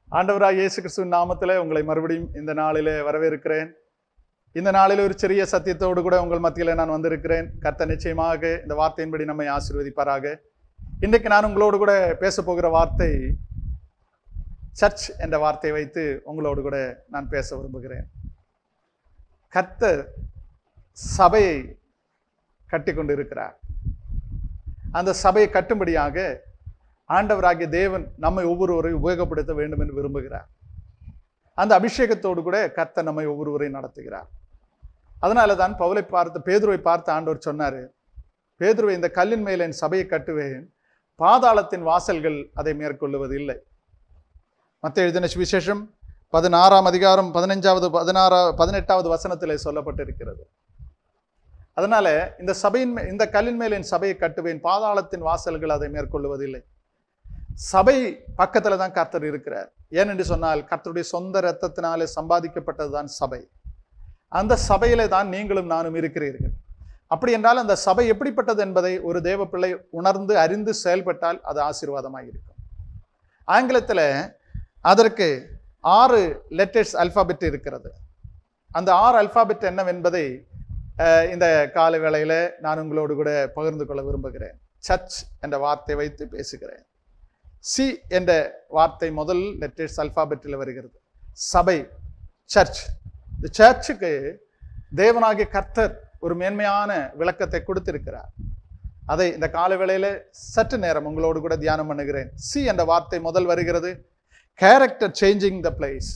ஆண்டவராக இயேசு கிறிஸ்துவின் நாமத்திலே உங்களை மறுபடியும் இந்த நாளிலே வரவேற்கிறேன் இந்த நாளில் ஒரு சிறிய சத்தியத்தோடு கூட உங்கள் மத்தியிலே நான் வந்திருக்கிறேன் கர்த்தர் நிச்சயமாக இந்த வார்த்தையின்படி நம்மை ஆசீர்வதிப்பாராக இன்றைக்கு நான் உங்களோடு கூட பேச போகிற வார்த்தை சர்ச் என்ற வார்த்தையை வைத்து உங்களோடு கூட நான் பேச விரும்புகிறேன் கர்த்தர் சபையை கட்டி கொண்டு இருக்கிறார் அந்த சபையை கட்டும்படியாக ஆண்டவராகிய தேவன் நம்மை ஒவ்வொருவரையும் உபயோகப்படுத்த வேண்டும் என்று விரும்புகிறார் அந்த அபிஷேகத்தோடு கூட கர்த்தர் நம்மை ஒவ்வொருவரையும் நடத்துகிறார் அதனால தான் பவுலை பார்த்து பேதுருவை பார்த்து ஆண்டவர் சொன்னார் பேதுருவை இந்த கல்லின் மேல் என் சபையை கட்டுவேன் பாதாளத்தின் வாசல்கள் அதை மேற்கொள்ளுவது இல்லை மற்ற எழுதின சுவிசேஷம் பதினாறாம் அதிகாரம் பதினஞ்சாவது பதினாறா பதினெட்டாவது வசனத்திலே சொல்லப்பட்டிருக்கிறது அதனால இந்த சபையின் மே- இந்த கல்லின் மேல் என் சபையை கட்டுவேன் பாதாளத்தின் வாசல்கள் அதை மேற்கொள்வதில்லை சபை பக்கத்துல தான் கர்த்தர் இருக்கிறார் ஏனென்று சொன்னால் கர்த்தருடைய சொந்த இரத்தத்தினாலே சம்பாதிக்கப்பட்டதுதான் சபை அந்த சபையிலே தான் நீங்களும் நானும் இருக்கிறீர்கள் அப்படி என்றால் அந்த சபை எப்படிப்பட்டது என்பதை ஒரு தேவ பிள்ளை உணர்ந்து அறிந்து செயல்பட்டால் அது ஆசீர்வாதமாக இருக்கும் ஆங்கிலத்தில் அதற்கு ஆறு லெட்டர்ஸ் அல்பாபெட் இருக்கிறது அந்த ஆறு அல்பாபெட் என்னவென்பதை அஹ், இந்த கால வேளையில நான் உங்களோடு கூட பகிர்ந்து கொள்ள விரும்புகிறேன் சர்ச் என்ற வார்த்தை வைத்து பேசுகிறேன் சி என்ற வார்த்தை முதல் லெட்டர்ஸ் அல்பாபெட்டில் வருகிறது சபை சர்ச் இந்த சர்ச்சுக்கு தேவனாகிய கர்த்தர் ஒரு மேன்மையான விளக்கத்தை கொடுத்திருக்கிறார் அதை இந்த கால வேளையில சற்று நேரம் உங்களோடு கூட தியானம் பண்ணுகிறேன் சி என்ற வார்த்தை முதல் வருகிறது character changing the place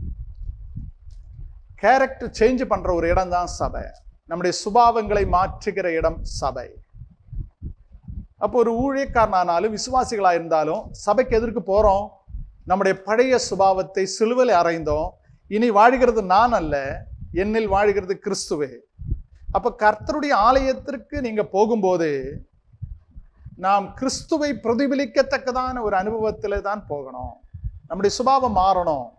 character change பண்ற ஒரு இடம் தான் சபை நம்முடைய சுபாவங்களை மாற்றுகிற இடம் சபை அப்போ ஒரு ஊழியக்காரனானாலும் விசுவாசிகளா இருந்தாலும் சபைக்கு எதற்கு போறோம் நம்முடைய பழைய சுபாவத்தை சிலுவையில் அறைந்தோம் இனி வாழ்கிறது நான் அல்ல என்னில் வாழ்கிறது கிறிஸ்துவே அப்ப கர்த்தருடைய ஆலயத்திற்கு நீங்க போகும்போது நாம் கிறிஸ்துவை பிரதிபலிக்கத்தக்கதான ஒரு அனுபவத்தில் தான் போகணும் நம்முடைய சுபாவம் மாறணும்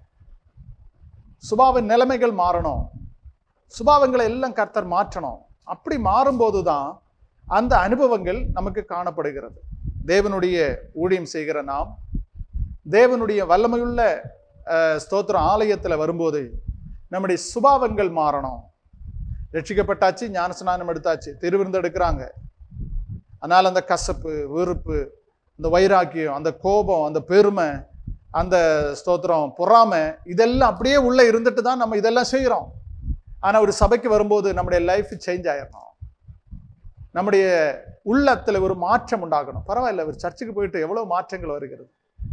சுபாவ நிலைமைகள் மாறணும் சுபாவங்களை எல்லாம் கர்த்தர் மாற்றணும் அப்படி மாறும்போது தான் அந்த அனுபவங்கள் நமக்கு காணப்படுகிறது தேவனுடைய ஊழியம் செய்கிற நாம் தேவனுடைய வல்லமையுள்ள அஹ், ஸ்தோத்திரம் ஆலயத்தில் வரும்போது நம்முடைய சுபாவங்கள் மாறணும் ரட்சிக்கப்பட்டாச்சு ஞானஸ்நானம் எடுத்தாச்சு திருவிருந்து எடுக்கிறாங்க அதனால் அந்த கசப்பு வெறுப்பு அந்த வைராக்கியம் அந்த கோபம் அந்த பெருமை அந்த ஸ்தோத்திரம் பொறாமை இதெல்லாம் அப்படியே உள்ள இருந்துட்டு தான் நம்ம இதெல்லாம் செய்கிறோம் ஆனால் ஒரு சபைக்கு வரும்போது நம்முடைய லைஃப் சேஞ்ச் ஆயிடணும் நம்முடைய உள்ளத்துல ஒரு மாற்றம் உண்டாகணும் பரவாயில்ல ஒரு சர்ச்சுக்கு போயிட்டு எவ்வளவு மாற்றங்கள் வருகிறது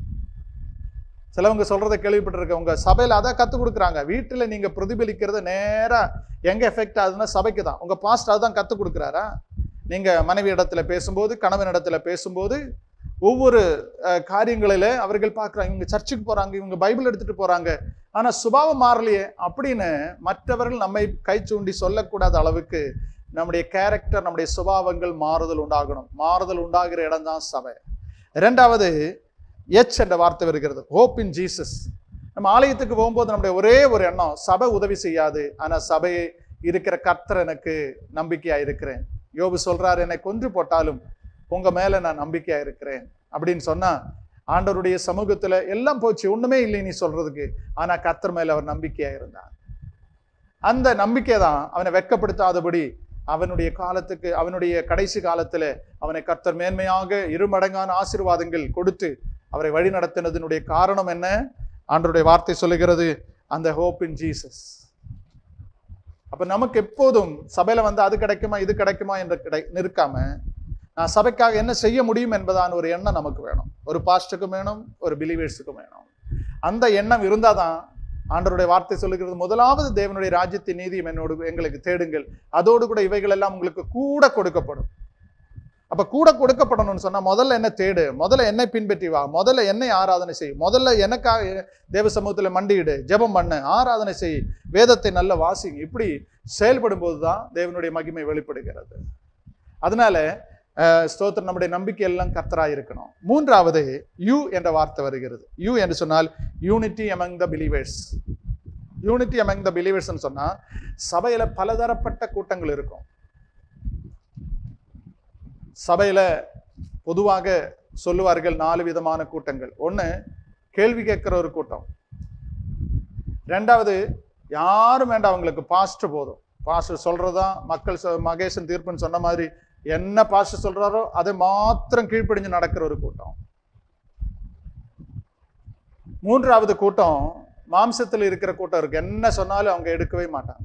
சிலவங்க சொல்றதை கேள்விப்பட்டிருக்க உங்க சபையில அதான் கத்துக் கொடுக்குறாங்க வீட்டுல நீங்க பிரதிபலிக்கிறது நேரா எங்க எஃபெக்ட் ஆகுதுன்னா சபைக்கு தான் உங்க பாஸ்ட் அதுதான் கத்துக் கொடுக்குறாரா நீங்க மனைவி இடத்துல பேசும்போது கணவன் இடத்துல பேசும்போது ஒவ்வொரு அஹ், காரியங்களில அவர்கள் பார்க்குறாங்க இவங்க சர்ச்சுக்கு போறாங்க இவங்க பைபிள் எடுத்துட்டு போறாங்க ஆனா சுபாவம் மாறலையே அப்படின்னு மற்றவர்கள் நம்மை கை சூண்டி சொல்லக்கூடாத அளவுக்கு நம்முடைய கேரக்டர் நம்முடைய சுபாவங்கள் மாறுதல் உண்டாகணும் மாறுதல் உண்டாகிற இடம் தான் சபை இரண்டாவது எச் என்ற வார்த்தை வருகிறது ஹோப் இன் ஜீசஸ் நம்ம ஆலயத்துக்கு போகும்போது நம்முடைய ஒரே ஒரு எண்ணம் சபை உதவி செய்யாது ஆனா சபையை இருக்கிற கர்த்தர் எனக்கு நம்பிக்கையா இருக்கிறேன் யோபு சொல்றாரு என்னை கொன்று போட்டாலும் உங்க மேல நான் நம்பிக்கையா இருக்கிறேன் அப்படின்னு சொன்னா ஆண்டவருடைய சமூகத்துல எல்லாம் போச்சு ஒண்ணுமே இல்லை நீ சொல்றதுக்கு ஆனா கர்த்தர் மேல அவர் நம்பிக்கையா இருந்தார் அந்த நம்பிக்கை தான் அவனை வெட்கப்படுத்தாதபடி அவனுடைய காலத்துக்கு அவனுடைய கடைசி காலத்துல அவனை கர்த்தர் மேன்மையாக இருமடங்கான ஆசீர்வாதங்கள் கொடுத்து அவரை வழி நடத்தினதனுடைய காரணம் என்ன ஆண்டவருடைய வார்த்தை சொல்லுகிறது அந்த ஹோப் இன் ஜீசஸ் அப்ப நமக்கு எப்போதும் சபையில வந்து அது கிடைக்குமா இது கிடைக்குமா என்று கிடை நிற்காம நான் சபைக்காக என்ன செய்ய முடியும் என்பதான ஒரு எண்ணம் நமக்கு வேணும் ஒரு பாஸ்டுக்கும் வேணும் ஒரு பிலீவர்ஸுக்கும் வேணும் அந்த எண்ணம் இருந்தாதான் ஆண்டவருடைய வார்த்தை சொல்லுகிறது முதலாவது தேவனுடைய ராஜ்யத்தின் நீதியும் என்னோடு எங்களுக்கு தேடுங்கள் அதோடு கூட இவைகள் எல்லாம் உங்களுக்கு கூட கொடுக்கப்படும் அப்ப கூட கொடுக்கப்படணும்னு சொன்னா முதல்ல என்ன தேடு முதல்ல என்னை பின்பற்றி வா முதல்ல என்னை ஆராதனை செய் முதல்ல எனக்காக தேவ சமூகத்துல மண்டியிடு ஜெபம் பண்ணு ஆராதனை செய் வேதத்தை நல்ல வாசிங்க இப்படி செயல்படும் போதுதான் தேவனுடைய மகிமை வெளிப்படுகிறது அதனால அஹ், ஸ்தோத்திரம் நம்முடைய நம்பிக்கை எல்லாம் கர்த்தராய் இருக்கணும் மூன்றாவது யூ என்ற வார்த்தை வருகிறது யூ என்று சொன்னால் unity among the believers unity among the பிலீவர்ஸ்னு சொன்னா சபையில பலதரப்பட்ட கூட்டங்கள் இருக்கும் சபையில பொதுவாக சொல்லுவார்கள் நாலு விதமான கூட்டங்கள் ஒன்று கேள்வி கேட்கிற ஒரு கூட்டம் ரெண்டாவது யாரும் வேண்டாம் அவங்களுக்கு பாஸ்ட் போதும் பாஸ்டர் சொல்றதுதான் மக்கள் சொ- மகேசன் தீர்ப்புன்னு சொன்ன மாதிரி என்ன பாஸ்டர் சொல்றாரோ அதை மாத்திரம் கீழ்ப்படிஞ்சு நடக்கிற ஒரு கூட்டம் மூன்றாவது கூட்டம் மாம்சத்தில் இருக்கிற கூட்டம் இருக்கு என்ன சொன்னாலும் அவங்க எடுக்கவே மாட்டாங்க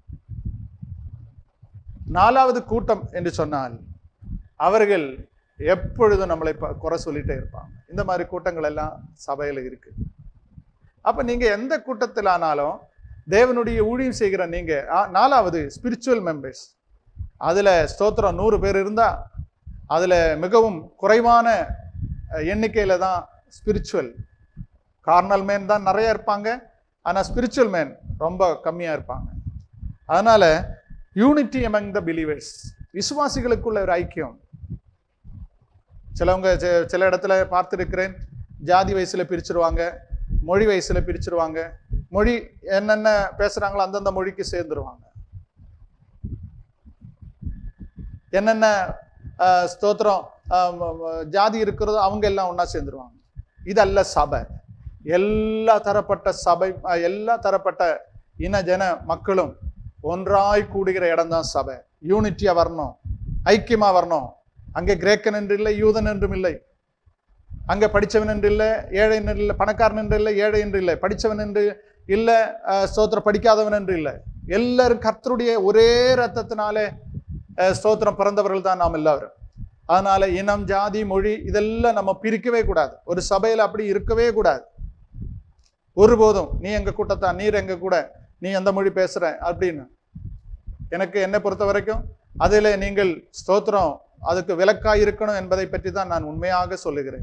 நாலாவது கூட்டம் என்று சொன்னால் அவர்கள் எப்பொழுதும் நம்மளை ப- குறை சொல்லிட்டே இருப்பாங்க இந்த மாதிரி கூட்டங்கள் எல்லாம் சபையில இருக்கு அப்ப நீங்க எந்த கூட்டத்தில் ஆனாலும் தேவனுடைய ஊழியம் செய்கிற நீங்க ஆ, நாலாவது ஸ்பிரிச்சுவல் மெம்பர்ஸ் அதுல ஸ்தோத்திரம் நூறு பேர் இருந்தா அதுல மிகவும் குறைவான அஹ், எண்ணிக்கையில தான் ஸ்பிரிச்சுவல் கார்னல் மேன் தான் நிறைய இருப்பாங்க ஆனா ஸ்பிரிச்சுவல் மேன் ரொம்ப கம்மியா இருப்பாங்க அதனால யூனிட்டி among த பிலீவர்ஸ் விசுவாசிகளுக்குள்ள ஒரு ஐக்கியம் சிலவங்க சி- சில இடத்துல பார்த்துருக்கிறேன் ஜாதி வயசுல பிரிச்சிருவாங்க மொழி வயசுல பிரிச்சிருவாங்க மொழி என்னென்ன பேசுறாங்களோ அந்தந்த மொழிக்கு சேர்ந்துருவாங்க என்னென்ன ஆஹ், ஸ்தோத்திரம் ஆஹ், ம- ம- ஜாதி இருக்கிறதோ அவங்க எல்லாம் ஒண்ணா சேர்ந்துருவாங்க இதல்ல சபை எல்லா தரப்பட்ட சபை ஆஹ், எல்லா தரப்பட்ட இன ஜன மக்களும் ஒன்றாய் கூடுகிற இடம்தான் சபை யூனிட்டியா வரணும் ஐக்கியமா வரணும் அங்கே கிரேக்கன் என்று இல்லை யூதன் என்றும் இல்லை அங்கே படித்தவன் என்று இல்லை ஏழை என்று இல்லை பணக்காரன் என்று இல்லை ஏழை என்று இல்லை படித்தவன் என்று இல்லை அஹ், ஸ்தோத்திரம் படிக்காதவன் என்று இல்லை எல்லாரும் கர்த்தருடைய ஒரே ரத்தத்தினாலே அஹ், ஸ்தோத்திரம் பிறந்தவர்கள் தான் நாம் எல்லாரும் அதனால இனம் ஜாதி மொழி இதெல்லாம் நம்ம பிரிக்கவே கூடாது ஒரு சபையில அப்படி இருக்கவே கூடாது ஒருபோதும் நீ எங்க கூட்டத்தான் நீர் எங்க கூட நீ எந்த மொழி பேசுற அப்படின்னு எனக்கு என்னை பொறுத்த வரைக்கும் அதில் நீங்கள் ஸ்தோத்திரம் அதுக்கு விலக்காய் இருக்கணும் என்பதை பற்றி தான் நான் உண்மையாக சொல்லுகிறேன்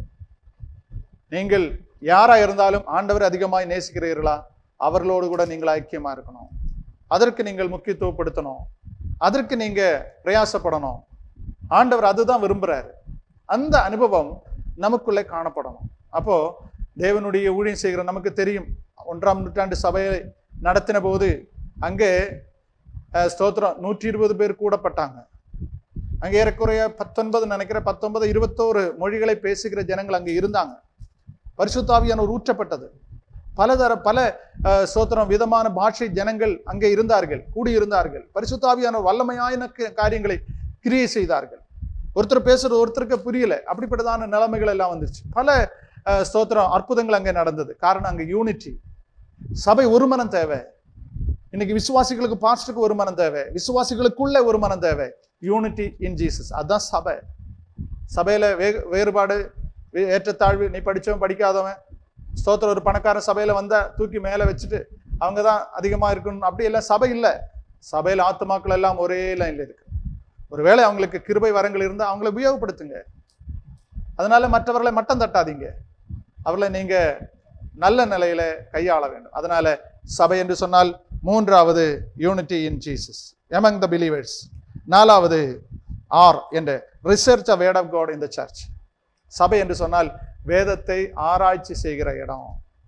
நீங்கள் யாரா இருந்தாலும் ஆண்டவர் அதிகமாய் நேசிக்கிறீர்களா அவர்களோடு கூட நீங்கள் ஐக்கியமா இருக்கணும் அதற்கு நீங்கள் முக்கியத்துவப்படுத்தணும் அதற்கு நீங்க பிரயாசப்படணும் ஆண்டவர் அதுதான் விரும்புறாரு அந்த அனுபவம் நமக்குள்ளே காணப்படணும் அப்போ தேவனுடைய ஊழியம் செய்கிற நமக்கு தெரியும் ஒன்றாம் நூற்றாண்டு சபையை நடத்தின போது அங்கே அஹ், ஸ்தோத்திரம் நூற்றி இருபது பேர் கூடப்பட்டாங்க அங்கே ஏறக்குறைய பத்தொன்பது நினைக்கிற பத்தொன்பது இருபத்தோரு மொழிகளை பேசுகிற ஜனங்கள் அங்கே இருந்தாங்க பரிசுத்தாவியானவர் ஊற்றப்பட்டது பலதர பல அஹ், ஸ்தோத்திரம் விதமான பாஷை ஜனங்கள் அங்கே இருந்தார்கள் கூடியிருந்தார்கள் பரிசுத்தாவியானவர் வல்லமையான க- காரியங்களை கிரியை செய்தார்கள் ஒருத்தர் பேசுறது ஒருத்தருக்கு புரியல அப்படிப்பட்டதான நிலைமைகள் எல்லாம் வந்துச்சு பல அஹ், ஸ்தோத்திரம் அற்புதங்கள் அங்கே நடந்தது காரணம் அங்கே யூனிட்டி சபை ஒரு மனம் தேவை இன்னைக்கு விசுவாசிகளுக்கு பாஸ்டருக்கு ஒரு மனம் தேவை விசுவாசிகளுக்குள்ள ஒரு மனம் தேவை யூனிட்டி இன் ஜீசஸ் அதுதான் சபை சபையில வே வேறுபாடு வே- ஏற்றத்தாழ்வு நீ படிச்சவன் படிக்காதவன் ஸ்தோத்திரம் ஒரு பணக்காரன் சபையில வந்தா தூக்கி மேல வச்சுட்டு அவங்க தான் அதிகமா இருக்கணும் அப்படி எல்லாம் சபை இல்லை சபையில ஆத்துமாக்கள் எல்லாம் ஒரே லைன்ல இருக்கு ஒருவேளை அவங்களுக்கு கிருபை வரங்கள் இருந்தால் அவங்கள உபயோகப்படுத்துங்க அதனால மற்றவர்களை மட்டம் தட்டாதீங்க அவர்களை நீங்க நல்ல நிலையில கையாள வேண்டும் அதனால சபை என்று சொன்னால் மூன்றாவது unity in Jesus among the believers நாலாவது ஆர் என்ற research a word of God in the church சபை என்று சொன்னால் வேதத்தை ஆராய்ச்சி செய்கிற இடம்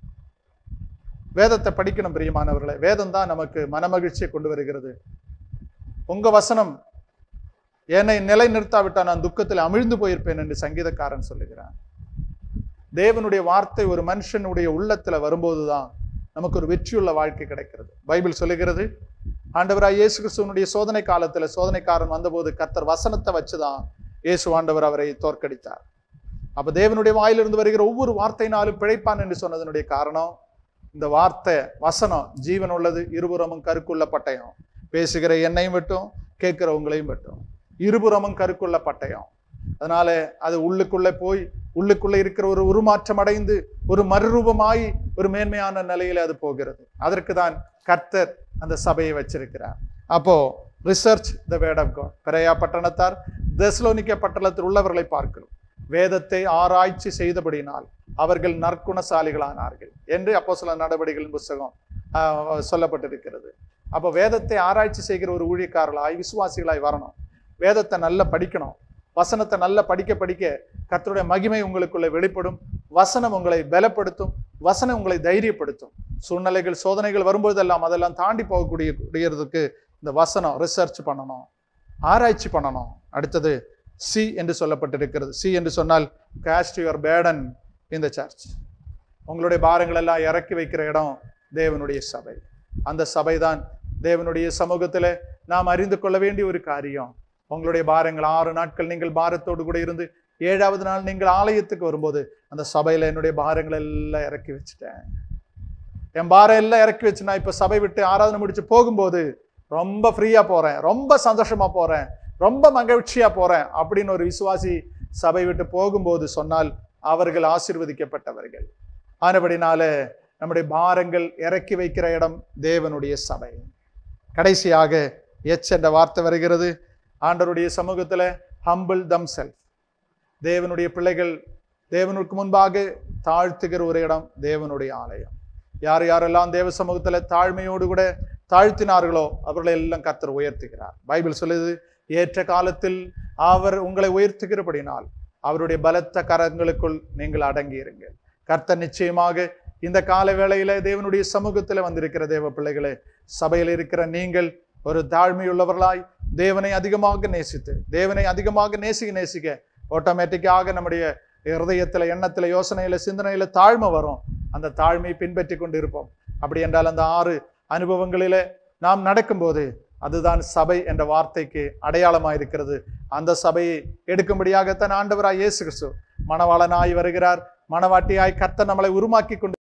வேதத்தை படிக்கணும் பிரியமானவர்களே வேதம் தான் நமக்கு மனமகிழ்ச்சியை கொண்டு வருகிறது உங்க வசனம் என்னை நிலை நிறுத்தாவிட்டால் நான் துக்கத்தில் அமிழ்ந்து போயிருப்பேன் என்று சங்கீதக்காரன் சொல்லுகிறான் தேவனுடைய வார்த்தை ஒரு மனுஷனுடைய உள்ளத்துல வரும்போதுதான் நமக்கு ஒரு வெற்றியுள்ள வாழ்க்கை கிடைக்கிறது பைபிள் சொல்லுகிறது ஆண்டவராய் இயேசு கிறிஸ்துவனுடைய சோதனை காலத்துல சோதனைக்காரன் வந்தபோது கர்த்தர் வசனத்தை வச்சுதான் இயேசு ஆண்டவர் அவரை தோற்கடித்தார் அப்ப தேவனுடைய வாயிலிருந்து வருகிற ஒவ்வொரு வார்த்தையினாலும் பிழைப்பான் என்று சொன்னதனுடைய காரணம் இந்த வார்த்தை வசனம் ஜீவன் உள்ளது இருபுறமும் கருக்குள்ள பட்டயம் பேசுகிற என்னையும் விட்டும் கேட்கிற உங்களையும் விட்டும் இருபுறமும் கருக்குள்ள பட்டயம் அதனால அது உள்ளுக்குள்ளே போய் உள்ளுக்குள்ளே இருக்கிற ஒரு உருமாற்றம் அடைந்து ஒரு மறுரூபமாய் ஒரு மேன்மையான நிலையில அது போகிறது அதற்கு தான் கர்த்தர் அந்த சபையை வச்சிருக்கிறார் அப்போ research the word of God பெரையா பட்டணத்தார் தெஸ்லோனிக்க பட்டணத்தில் உள்ளவர்களை பார்க்கிறோம் வேதத்தை ஆராய்ச்சி செய்தபடியினால் அவர்கள் நற்குணசாலிகளானார்கள் என்று அப்போ சில நடவடிக்கைகளின் புஸ்தகம் ஆஹ், சொல்லப்பட்டிருக்கிறது அப்போ வேதத்தை ஆராய்ச்சி செய்கிற ஒரு ஊழியக்காரர்களாய் விசுவாசிகளாய் வரணும் வேதத்தை நல்லா படிக்கணும் வசனத்தை நல்லா படிக்க படிக்க கர்த்தருடைய மகிமை உங்களுக்குள்ளே வெளிப்படும் வசனம் உங்களை பலப்படுத்தும் வசனம் உங்களை தைரியப்படுத்தும் சூழ்நிலைகள் சோதனைகள் வரும்போதெல்லாம் அதெல்லாம் தாண்டி போகக்கூடிய கூடியதுக்கு இந்த வசனம் ரிசர்ச் பண்ணணும் ஆராய்ச்சி பண்ணணும் அடுத்தது சி என்று சொல்லப்பட்டிருக்கிறது சி என்று சொன்னால் காஸ்ட் யுவர் பேடன் இந்த சர்ச் உங்களுடைய பாரங்கள் எல்லாம் இறக்கி வைக்கிற இடம் தேவனுடைய சபை அந்த சபை தான் தேவனுடைய சமூகத்துல நாம் அறிந்து கொள்ள வேண்டிய ஒரு காரியம் உங்களுடைய பாரங்கள் ஆறு நாட்கள் நீங்கள் பாரத்தோடு கூட இருந்து ஏழாவது நாள் நீங்கள் ஆலயத்துக்கு வரும்போது அந்த சபையில என்னுடைய பாரங்கள் எல்லாம் இறக்கி வச்சுட்டேன் என் பாரம் எல்லாம் இறக்கி வச்சு நான் இப்ப சபை விட்டு ஆராதனை முடிச்சு போகும்போது ரொம்ப ஃப்ரீயா போறேன் ரொம்ப சந்தோஷமா போறேன் ரொம்ப மகிழ்ச்சியா போறேன் அப்படின்னு ஒரு விசுவாசி சபை விட்டு போகும்போது சொன்னால் அவர்கள் ஆசீர்வதிக்கப்பட்டவர்கள் ஆனபடினால நம்முடைய பாரங்கள் இறக்கி வைக்கிற இடம் தேவனுடைய சபை கடைசியாக எச் என்ற வார்த்தை வருகிறது ஆண்டவருடைய சமூகத்துல ஹம்பிள் தம் செல்ஃப் தேவனுடைய பிள்ளைகள் தேவனுக்கு முன்பாக தாழ்த்துகிற ஒரு இடம் தேவனுடைய ஆலயம் யார் யாரெல்லாம் தேவ சமூகத்துல தாழ்மையோடு கூட தாழ்த்தினார்களோ அவர்களை எல்லாம் கர்த்தர் உயர்த்துகிறார் பைபிள் சொல்லுது ஏற்ற காலத்தில் அவர் உங்களை உயர்த்துகிறபடினால் அவருடைய பலத்த கரங்களுக்குள் நீங்கள் அடங்கியிருங்கள் கர்த்தர் நிச்சயமாக இந்த கால வேளையில தேவனுடைய சமூகத்துல வந்திருக்கிற தேவ பிள்ளைகளே சபையில் இருக்கிற நீங்கள் ஒரு தாழ்மையுள்ளவர்களாய் தேவனை அதிகமாக நேசித்து தேவனை அதிகமாக நேசிக்க நேசிக்க ஆட்டோமேட்டிக்காக நம்முடைய இருதயத்துல எண்ணத்துல யோசனையில சிந்தனையில தாழ்மை வரும் அந்த தாழ்மையை பின்பற்றி கொண்டு இருப்போம் அப்படி என்றால் அந்த ஆறு அனுபவங்களிலே நாம் நடக்கும்போது அதுதான் சபை என்ற வார்த்தைக்கு அடையாளமாக இருக்கிறது அந்த சபையை எடுக்கும்படியாகத்தான் ஆண்டவராய் இயேசு கிறிஸ்து மணவாளனாய் வருகிறார் மணவாட்டியாய் கர்த்தர் நம்மளை உருமாக்கி கொண்டு